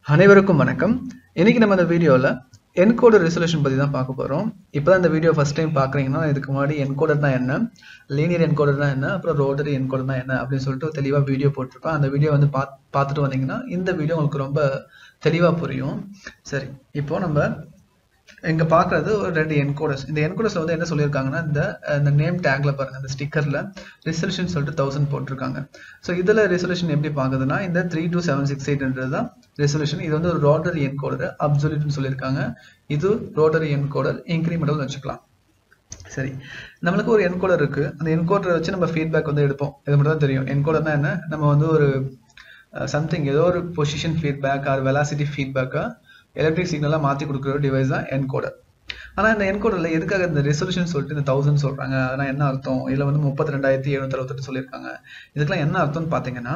அனைவருக்கும் வணக்கம் இன்னைக்கு நம்ம இந்த வீடியோவில் என்கோடர் ரெசல்யூஷன் பற்றி தான் பார்க்க போகிறோம் இப்போ தான் இந்த வீடியோ ஃபஸ்ட் டைம் பார்க்குறீங்கன்னா இதுக்கு முன்னாடி என்கோடர்னா என்ன லீனியர் என்கோடர்னா என்ன அப்புறம் ரோட்டரி என்கோடர்னா என்ன அப்படின்னு சொல்லிட்டு தெளிவாக வீடியோ போட்டிருப்பேன் அந்த வீடியோ வந்து பாத் பார்த்துட்டு வந்தீங்கன்னா இந்த வீடியோ உங்களுக்கு ரொம்ப தெளிவாக புரியும் சரி இப்போ நம்ம இங்க பாக்குறது ஒரு ரெண்டு என்கோடர்ஸ் இந்த என்கோடர்ஸ்ல வந்து என்ன சொல்லியிருக்காங்கன்னா இந்த இந்த நேம் டேக்ல பாருங்க இந்த ஸ்டிக்கர்ல ரெசல்யூஷன் சொல்லிட்டு தௌசண்ட் போட்டிருக்காங்க ஸோ இதுல ரெசல்யூஷன் எப்படி பாக்குதுன்னா இந்த த்ரீ டூ செவன் சிக்ஸ் எயிட்ன்றது தான் ரெசல்யூஷன் இது வந்து ஒரு ரோட்டரி என்கோடர் அப்சல்யூட்னு சொல்லியிருக்காங்க இது ரோட்டரி என்கோடர் இன்க்ரிமெண்டல் வச்சுக்கலாம் சரி நம்மளுக்கு ஒரு என்கோடர் இருக்கு அந்த என்கோடரை வச்சு நம்ம ஃபீட்பேக் வந்து எடுப்போம் இது மட்டும் தான் தெரியும் என்கோடர்னா என்ன நம்ம வந்து ஒரு சம்திங் ஏதோ ஒரு பொசிஷன் ஃபீட்பேக் ஆர் வெலாசிட்டி ஃபீட்பேக்கா எலக்ட்ரிக் சிக்னலாக மாற்றி கொடுக்குற ஒரு டிவைஸ் தான் என்கோடர் ஆனால் இந்த என்கோடரில் எதுக்காக இந்த ரெசல்யூஷன் சொல்லிட்டு இந்த தௌசண்ட் சொல்கிறாங்க அதனால் என்ன அர்த்தம் இதில் வந்து முப்பத்தி ரெண்டாயிரத்தி எழுநூத்தி அறுபத்தெட்டு சொல்லியிருக்காங்க இதுக்கெல்லாம் என்ன அர்த்தம்னு பார்த்தீங்கன்னா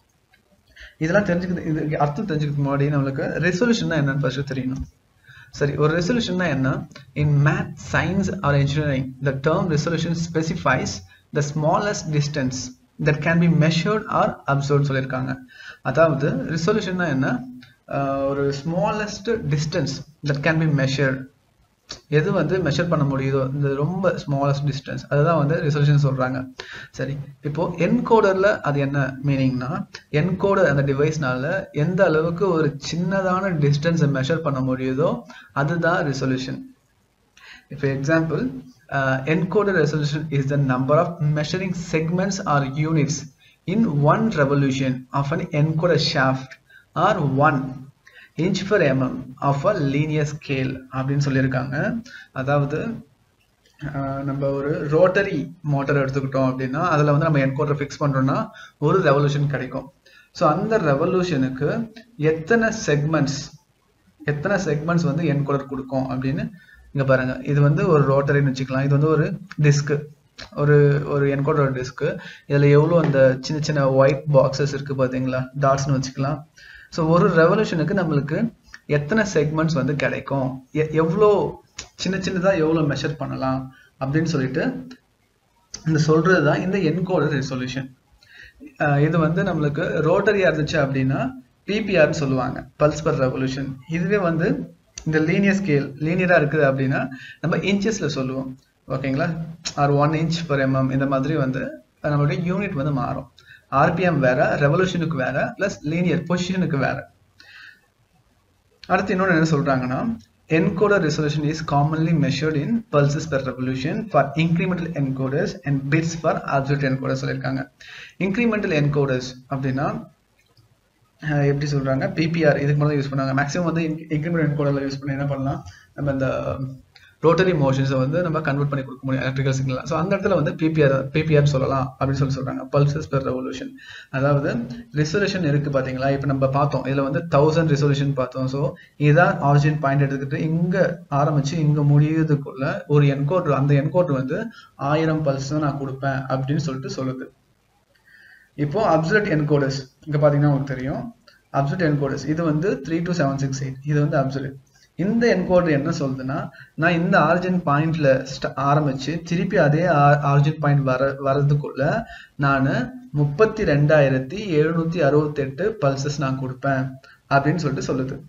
இதெல்லாம் தெரிஞ்சுக்கிறது இது அர்த்தம் தெரிஞ்சுக்கிறதுக்கு முன்னாடி நம்மளுக்கு ரெசல்யூஷன் என்னன்னு ஃபர்ஸ்ட் தெரியணும் சரி ஒரு ரெசல்யூஷன்னா என்ன in math science or engineering the term resolution specifies the smallest distance that can be measured or observe சொல்லியிருக்காங்க அதாவது ரெசல்யூஷன்னா என்ன ஒரு smallest distance that can be measured எது வந்து மெஷர் பண்ண முடியுதோ இந்த ரொம்ப ஸ்மாலஸ்ட் டிஸ்டன்ஸ் அதுதான் வந்து ரெசல்யூஷன் சொல்றாங்க சரி இப்போ என்கோடர்ல அது என்ன மீனிங்னா என்கோடர் அந்த டிவைஸ்னால எந்த அளவுக்கு ஒரு சின்னதான டிஸ்டன்ஸை மெஷர் பண்ண முடியுதோ அதுதான் ரெசல்யூஷன் இப்போ example encoder resolution is the number of measuring segments or units in one revolution of an encoder shaft or one inch per mm of a linear scale அப்படின்னு சொல்லியிருக்காங்க அதாவது நம்ம ஒரு ரோட்டரி மோட்டர் எடுத்துக்கிட்டோம் அப்படின்னா அதில் வந்து நம்ம என்கோடர் ஃபிக்ஸ் பண்ணுறோம்னா ஒரு ரெவல்யூஷன் கிடைக்கும் ஸோ அந்த ரெவல்யூஷனுக்கு எத்தனை செக்மெண்ட்ஸ் எத்தனை செக்மெண்ட்ஸ் வந்து என்கோடர் கொடுக்கும் அப்படின்னு இங்கே பாருங்க இது வந்து ஒரு ரோட்டரின்னு வச்சுக்கலாம் இது வந்து ஒரு டிஸ்க்கு ஒரு ஒரு என்கோடர் டிஸ்க்கு இதில் எவ்வளோ அந்த சின்ன சின்ன ஒயிட் பாக்ஸஸ் இருக்குது பார்த்தீங்களா டாட்ஸ்னு வச்சுக்கலாம் ஸோ ஒரு ரெவல்யூஷனுக்கு நம்மளுக்கு எத்தனை செக்மெண்ட்ஸ் வந்து கிடைக்கும் எவ்வளோ சின்ன சின்னதாக எவ்வளோ மெஷர் பண்ணலாம் அப்படின்னு சொல்லிட்டு இந்த சொல்றது தான் இந்த என்கோடர் ரெசல்யூஷன் இது வந்து நம்மளுக்கு ரோட்டரியா இருந்துச்சு அப்படின்னா பிபிஆர்னு சொல்லுவாங்க பல்ஸ் பர் ரெவல்யூஷன் இதுவே வந்து இந்த லீனியர் ஸ்கேல் லீனியரா இருக்குது அப்படின்னா நம்ம இன்ச்சஸ்ல சொல்லுவோம் ஓகேங்களா or one inch per mm இந்த மாதிரி வந்து நம்மளுடைய யூனிட் வந்து மாறும் ஆர்பிஎம் வேற ரெவல்யூஷனுக்கு வேற பிளஸ் லீனியர் பொசிஷனுக்கு வேற அடுத்து இன்னொன்று என்ன சொல்றாங்கன்னா encoder resolution is commonly measured in pulses per revolution for incremental encoders and bits for absolute encoders சொல்லியிருக்காங்க இன்க்ரிமெண்டல் என்கோடர்ஸ் அப்படின்னா எப்படி சொல்றாங்க பிபிஆர் இதுக்கு மேலே யூஸ் பண்ணாங்க மேக்ஸிமம் வந்து இன்க்ரிமெண்டல் என்கோடர்ல யூஸ் பண்ணி என்ன பண்ணலாம் நம்ம இந்த ரோட்டரி மோஷன்ஸை வந்து நம்ம கன்வெர்ட் பண்ணி கொடுக்க முடியும் எலக்ட்ரிக்கல் சிக்னல் ஸோ அந்த இடத்துல வந்து பிபிஆர் பிபிஆர் சொல்லலாம் அப்படின்னு சொல்லி சொல்றாங்க பல்சஸ் பெர் ரெவல்யூஷன் அதாவது ரிசல்யூஷன் இருக்கு பாத்தீங்களா இப்போ நம்ம பார்த்தோம் இதுல வந்து தௌசண்ட் ரிசல்யூஷன் பார்த்தோம் ஸோ இதான் ஆரிஜின் பாயிண்ட் எடுத்துக்கிட்டு இங்க ஆரம்பிச்சு இங்க முடியறதுக்குள்ள ஒரு என்கோடர் அந்த என்கோடர் வந்து ஆயிரம் பல்ஸ் தான் நான் கொடுப்பேன் அப்படின்னு சொல்லிட்டு சொல்லுது இப்போ அப்சல்யூட் என்கோடர்ஸ் இங்க பாத்தீங்கன்னா உங்களுக்கு தெரியும் அப்சல்யூட் என்கோடர்ஸ் இது வந்து three two seven six eight இது வந்து அப்சல்யூட் இந்த என்கோடர் என்ன சொல்லுதுன்னா நான் இந்த ஆரிஜின் பாயிண்ட்ல ஆரம்பிச்சு திருப்பி அதே ஆரிஜின் பாயிண்ட் வர வர்றதுக்குள்ள நான் முப்பத்தி ரெண்டாயிரத்தி எழுநூத்தி அறுபத்தி எட்டு பல்சஸ் நான் கொடுப்பேன் அப்படின்னு சொல்லிட்டு சொல்லுது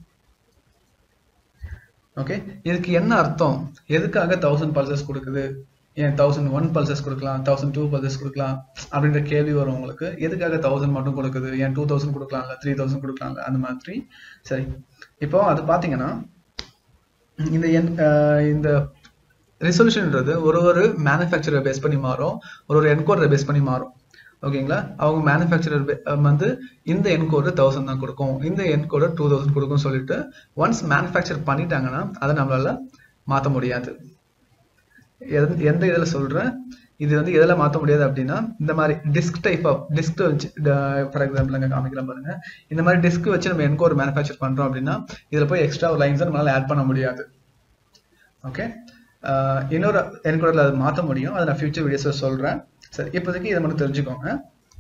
ஓகே இதுக்கு என்ன அர்த்தம் எதுக்காக தௌசண்ட் பல்சஸ் கொடுக்குது ஏன் தௌசண்ட் ஒன் பல்சஸ் கொடுக்கலாம் தௌசண்ட் டூ பல்சஸ் கொடுக்கலாம் அப்படின்ற கேள்வி வரும் உங்களுக்கு எதுக்காக தௌசண்ட் மட்டும் கொடுக்குது ஏன் டூ தௌசண்ட் கொடுக்கலாம்ல த்ரீ தௌசண்ட் கொடுக்கலாம்ல அந்த மாதிரி சரி இப்போ அது பார்த்தீங்கன்னா இந்த என் இந்த ரிசல்யூஷன்ன்றது ஒரு ஒரு மேனுஃபேக்சரை பேஸ் பண்ணி மாறும் ஒரு ஒரு என்கோடரை பேஸ் பண்ணி மாறும் ஓகேங்களா அவங்க மேனுஃபேக்சரர் வந்து இந்த என்கோடர் தௌசண்ட் தான் கொடுக்கும் இந்த என்கோடர் டூ தௌசண்ட் கொடுக்கும் சொல்லிட்டு ஒன்ஸ் மேனுஃபேக்சர் பண்ணிட்டாங்கன்னா அதை நம்மளால மாற்ற முடியாது எந்த இதில் சொல்றேன் இது வந்து எதில் மாற்ற முடியாது அப்படின்னா இந்த மாதிரி டிஸ்க் டைப் ஆஃப் டிஸ்க் வச்சு ஃபார் எக்ஸாம்பிள் அங்கே காமிக்கலாம் பாருங்க இந்த மாதிரி டிஸ்க் வச்சு நம்ம என்கோர் மேனுஃபேக்சர் பண்றோம் அப்படின்னா இதில் போய் எக்ஸ்ட்ரா ஒரு லைன்ஸ் நம்மளால ஆட் பண்ண முடியாது ஓகே இன்னொரு என்கோடரில் அதை மாற்ற முடியும் அதை நான் ஃபியூச்சர் வீடியோஸில் சொல்கிறேன் சரி இப்போதைக்கு இதை மட்டும் தெரிஞ்சுக்கோங்க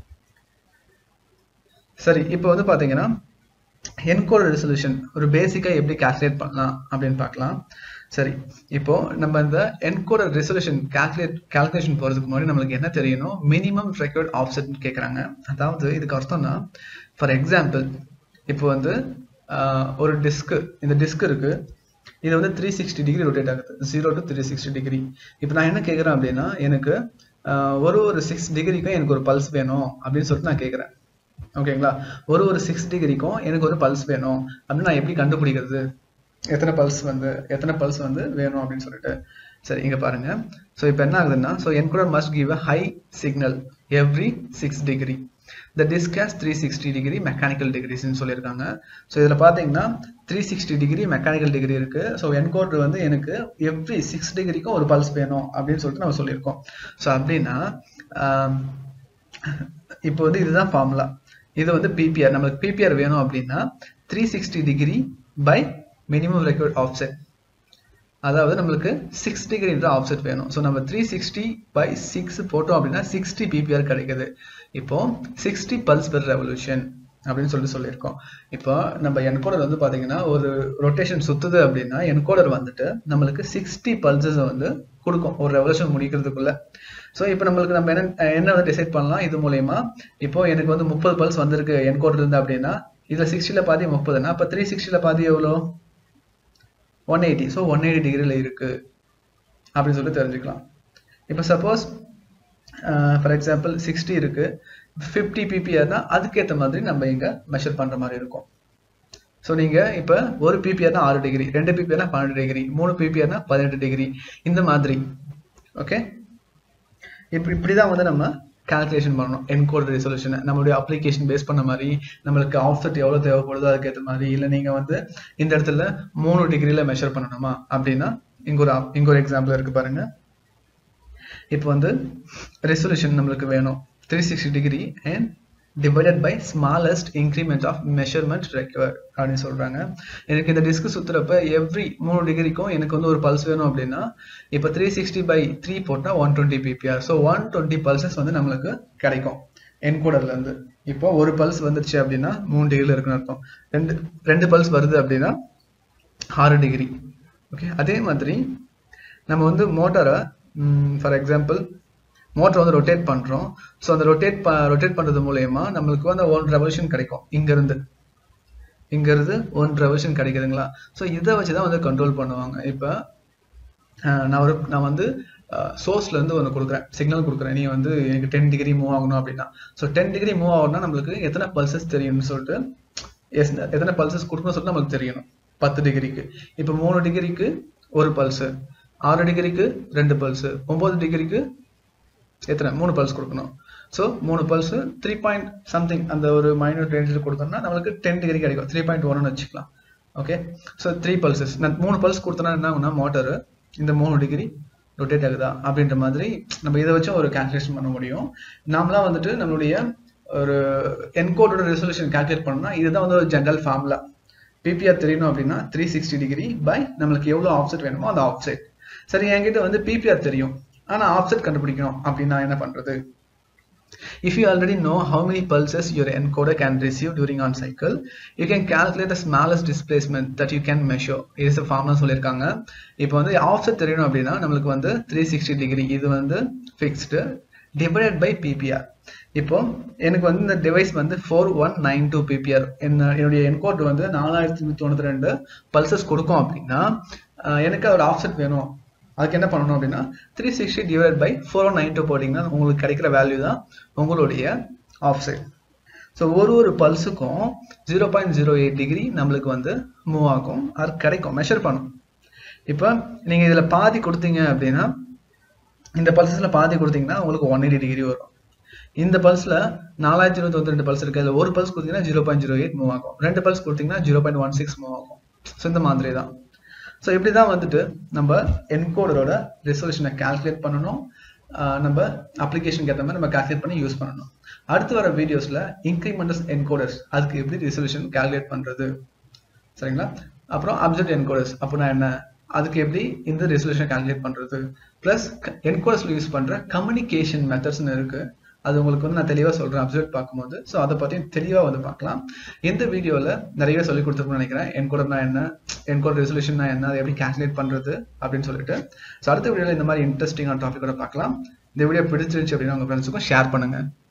சரி இப்போ வந்து பார்த்தீங்கன்னா என்கோடர் ரெசல்யூஷன் ஒரு பேசிக்காக எப்படி கால்குலேட் பண்ணலாம் அப்படின்னு பார்க்கலாம் சரி இப்போ நம்ம இந்த என்கோடர் ரெசல்யூஷன் கால்குலேட் கால்குலேஷன் போகிறதுக்கு முன்னாடி நம்மளுக்கு என்ன தெரியணும் மினிமம் ரெக்கார்ட் ஆஃப்செட் கேட்குறாங்க அதாவது இதுக்கு அர்த்தம்னா ஃபார் எக்ஸாம்பிள் இப்போ வந்து ஒரு டிஸ்க் இந்த டிஸ்க் இருக்கு இது வந்து த்ரீ சிக்ஸ்டி டிகிரி ரொட்டேட் ஆகுது zero to three sixty degree இப்போ நான் என்ன கேட்குறேன் அப்படின்னா எனக்கு ஆஹ், ஒரு ஒரு சிக்ஸ் டிகிரிக்கும் எனக்கு ஒரு பல்ஸ் வேணும் அப்படின்னு சொல்லிட்டு நான் கேட்குறேன் ஓகேங்களா ஒரு ஒரு சிக்ஸ் டிகிரிக்கும் எனக்கு ஒரு பல்ஸ் வேணும் அப்படின்னு நான் எப்படி கண்டுபிடிக்கிறது எத்தனை பல்ஸ் வந்து எத்தனை பல்ஸ் வந்து வேணும் அப்படின்னு சொல்லிட்டு சரி இங்க பாருங்க ஸோ இப்போ என்ன ஆகுதுன்னா so encoder must give a high signal every six degree the disc has three sixty degree mechanical டிகிரிஸ்னு சொல்லியிருக்காங்க ஸோ இதில் பார்த்தீங்கன்னா three sixty degree mechanical degree இருக்கு ஸோ என்கோடர் வந்து எனக்கு எவ்ரி சிக்ஸ் டிகிரிக்கும் ஒரு பல்ஸ் வேணும் அப்படின்னு சொல்லிட்டு நம்ம சொல்லியிருக்கோம் ஸோ அப்படின்னா ஆம், இப்போ வந்து இதுதான் ஃபார்முலா இது வந்து பிபிஆர் நம்மளுக்கு பிபிஆர் வேணும் அப்படின்னா three sixty degree by minimum required offset அதாவது நம்மளுக்கு சிக்ஸ் டிகிரின்ற ஆஃப்செட் வேணும் ஸோ நம்ம த்ரீ சிக்ஸ்டி பை சிக்ஸ் போட்டோம் அப்படின்னா சிக்ஸ்டி பிபிஆர் கிடைக்குது இப்போ சிக்ஸ்டி பல்ஸ் பெர் ரெவல்யூஷன் அப்படின்னு சொல்லிட்டு சொல்லியிருக்கோம் இப்போ நம்ம என்கோடர் வந்து பார்த்தீங்கன்னா ஒரு ரொட்டேஷன் சுத்துது அப்படின்னா என்கோடர் வந்துட்டு நம்மளுக்கு சிக்ஸ்டி பல்சஸ் வந்து கொடுக்கும் ஒரு ரெவல்யூஷன் முடிக்கிறதுக்குள்ள ஸோ இப்போ நம்மளுக்கு நம்ம என்ன என்ன வந்து டிசைட் பண்ணலாம் இது மூலயமா இப்போ எனக்கு வந்து முப்பது பல்ஸ் வந்திருக்கு என்கோடர் இருந்து அப்படின்னா இதில் சிக்ஸ்டியில் பாதி முப்பதுன்னா அப்போ த்ரீ சிக்ஸ்டியில் பாதி எவ்வளோ one eighty so one eighty டிகிரியில் இருக்கு அப்படின்னு சொல்லி தெரிஞ்சுக்கலாம் இப்போ சப்போஸ் ஃபார் எக்ஸாம்பிள் சிக்ஸ்டி இருக்கு ஃபிஃப்டி பிபிஆர்னா அதுக்கேற்ற மாதிரி நம்ம இங்கே மெஷர் பண்ணுற மாதிரி இருக்கும் ஸோ நீங்கள் இப்போ ஒரு பிபிஆர்னா ஆறு டிகிரி ரெண்டு பிபிஆர்னா பன்னெண்டு டிகிரி மூணு பிபிஆர்னா பதினெட்டு டிகிரி இந்த மாதிரி ஓகே இப்படி இப்படி தான் வந்து நம்ம கால்குலேஷன் பண்ணணும் என்கோட் ரெசல்யூஷனை நம்மளுடைய அப்ளிகேஷன் பேஸ் பண்ண மாதிரி நம்மளுக்கு ஆஃப்செட் எவ்வளோ தேவைப்படுதோ அதுக்கேற்ற மாதிரி இல்லை நீங்கள் வந்து இந்த இடத்துல மூணு டிகிரியில் மெஷர் பண்ணணுமா அப்படின்னா இங்க ஒரு இங்க ஒரு எக்ஸாம்பிள் இருக்கு பாருங்க இப்போ வந்து ரெசல்யூஷன் நம்மளுக்கு வேணும் three sixty degree and divided by smallest increment of measurement require அப்படின்னு சொல்றாங்க எனக்கு இந்த டிஸ்க் சுத்துறப்ப எவ்ரி மூணு டிகிரிக்கும் எனக்கு வந்து ஒரு பல்ஸ் வேணும் அப்படின்னா இப்போ த்ரீ சிக்ஸ்டி பை த்ரீ போட்டால் one twenty PPR so one twenty pulses வந்து நம்மளுக்கு கிடைக்கும் என்கோடர்ல இருந்து இப்போ ஒரு பல்ஸ் வந்துருச்சு அப்படின்னா மூணு டிகிரியில் இருக்குன்னு அர்த்தம் ரெண்டு ரெண்டு பல்ஸ் வருது அப்படின்னா ஆறு டிகிரி ஓகே அதே மாதிரி நம்ம வந்து மோட்டாரை ஃபார் எக்ஸாம்பிள் மோட்டர் வந்து ரொட்டேட் பண்ணுறோம் ஸோ அந்த ரொட்டேட் ப ரொட்டேட் பண்ணுறது மூலயமா நம்மளுக்கு வந்து ஒன் ரெவல்யூஷன் கிடைக்கும் இங்கேருந்து இங்கேருந்து ஒன் ரெவல்யூஷன் கிடைக்குதுங்களா ஸோ இதை வச்சு தான் வந்து கண்ட்ரோல் பண்ணுவாங்க இப்போ நான் ஒரு நான் வந்து சோர்ஸ்லேருந்து ஒன்று கொடுக்குறேன் சிக்னல் கொடுக்குறேன் நீ வந்து எனக்கு டென் டிகிரி மூவ் ஆகணும் அப்படின்னா ஸோ டென் டிகிரி மூவ் ஆகணும்னா நம்மளுக்கு எத்தனை பல்சஸ் தெரியும்னு சொல்லிட்டு எஸ் எத்தனை பல்சஸ் கொடுக்கணும்னு சொல்லிட்டு நம்மளுக்கு தெரியணும் பத்து டிகிரிக்கு இப்போ மூணு டிகிரிக்கு ஒரு பல்ஸு ஆறு டிகிரிக்கு ரெண்டு பல்ஸு ஒம்பது டிகிரிக்கு எத்தனை மூணு பல்ஸ் கொடுக்கணும் ஸோ மூணு பல்ஸ் த்ரீ பாயிண்ட் சம்திங் அந்த ஒரு மைனூட் ரேஞ்சில் கொடுத்தோம்னா நம்மளுக்கு டென் டிகிரி கிடைக்கும் த்ரீ பாயிண்ட் ஒன்னு வச்சுக்கலாம் ஓகே ஸோ த்ரீ பல்சஸ் நான் மூணு பல்ஸ் கொடுத்தோன்னா என்ன ஆகும்னா மோட்டரு இந்த மூணு டிகிரி ரொட்டேட் ஆகுதா அப்படின்ற மாதிரி நம்ம இதை வச்சும் ஒரு கால்குலேஷன் பண்ண முடியும் நாமளாம் வந்துட்டு நம்மளுடைய ஒரு என்கோடோட ரெசல்யூஷன் கால்குலேட் பண்ணோம்னா இதுதான் வந்து ஒரு ஜென்ரல் ஃபார்முலா பிபிஆர் தெரியணும் அப்படின்னா த்ரீ சிக்ஸ்டி டிகிரி பை நம்மளுக்கு எவ்வளோ ஆஃப்செட் வேணுமோ அந்த ஆஃப்செட் சரி என்கிட்ட வந்து பிபிஆர் தெரியும் ஆனால் ஆஃப்செட் கண்டுபிடிக்கணும் அப்படின்னா என்ன பண்ணுறது If you already know how many pulses your encoder can receive during on cycle, you can calculate the smallest displacement that you can measure. இது is a formula சொல்லியிருக்காங்க இப்போ வந்து ஆஃப்செட் தெரியணும் அப்படின்னா நம்மளுக்கு வந்து த்ரீ சிக்ஸ்டி டிகிரி இது வந்து ஃபிக்ஸ்டு டிவைடட் பை பிபிஆர் இப்போ எனக்கு வந்து இந்த டிவைஸ் வந்து four one nine two PPR என்ன என்னுடைய என்கோட் வந்து நாலாயிரத்தி நூற்றி தொண்ணூற்றி ரெண்டு பல்சஸ் கொடுக்கும் அப்படின்னா அஹ் எனக்கு அதோட ஆஃப்செட் வேணும் அதுக்கு என்ன பண்ணணும் அப்படின்னா three sixty divide by four nine two போட்டிங்கன்னா உங்களுக்கு கிடைக்கிற வேல்யூ தான் உங்களுடைய ஆஃப்செட் ஸோ ஒரு ஒரு பல்ஸுக்கும் zero point zero eight degree நம்மளுக்கு வந்து மூவ் ஆகும் அது கிடைக்கும் மெஷர் பண்ணும் இப்போ நீங்கள் இதில் பாதி கொடுத்தீங்க அப்படின்னா இந்த பல்சஸில் பாதி கொடுத்தீங்கன்னா உங்களுக்கு ஒன் எயிட்டி டிகிரி வரும் இந்த பல்ஸில் நாலாயிரத்தி இருபத்தி ரெண்டு பல்ஸ் இருக்கு அதில் ஒரு பல்ஸ் கொடுத்தீங்கன்னா zero point zero eight move ஆகும் ரெண்டு பல்ஸ் கொடுத்தீங்கன்னா zero point one six move ஆகும் ஸோ இந்த மாதிரி தான் ஸோ இப்படி தான் வந்துட்டு நம்ம என்கோடரோட ரெசல்யூஷனை கால்குலேட் பண்ணணும் ஆஹ் நம்ம அப்ளிகேஷனுக்கு ஏற்ற மாதிரி நம்ம கால்குலேட் பண்ணி யூஸ் பண்ணணும் அடுத்து வர வீடியோஸில் இன்க்ரிமெண்டஸ் என்கோடர்ஸ் அதுக்கு எப்படி ரெசல்யூஷன் கால்குலேட் பண்ணுறது சரிங்களா அப்புறம் அப்சர்ட் என்கோடர்ஸ் அப்படின்னா என்ன அதுக்கு எப்படி இந்த ரெசல்யூஷன் கால்குலேட் பண்ணுறது ப்ளஸ் என்கோடர்ஸில் யூஸ் பண்ணுற கம்யூனிகேஷன் மெத்தட்ஸ்னு இருக்குது அது உங்களுக்கு வந்து நான் தெளிவாக சொல்கிறேன் அப்சர்ட் பார்க்கும்போது ஸோ அதை பற்றி தெளிவாக வந்து பார்க்கலாம் இந்த வீடியோவில் நிறைய சொல்லி கொடுத்துருக்கோம்னு நினைக்கிறேன் என்கோடர்னா என்ன என்கோடர் ரெசல்யூஷன்னா என்ன அதை எப்படி கால்குலேட் பண்ணுறது அப்படின்னு சொல்லிட்டு ஸோ அடுத்த வீடியோவில் இந்த மாதிரி இன்ட்ரெஸ்டிங்கான டாப்பிக்கோட பார்க்கலாம் இந்த வீடியோ பிடிச்சிருந்துச்சு அப்படின்னா உங்கள் ஃப்ரெண்ட்ஸுக்கும் ஷேர் பண்ணுங்கள்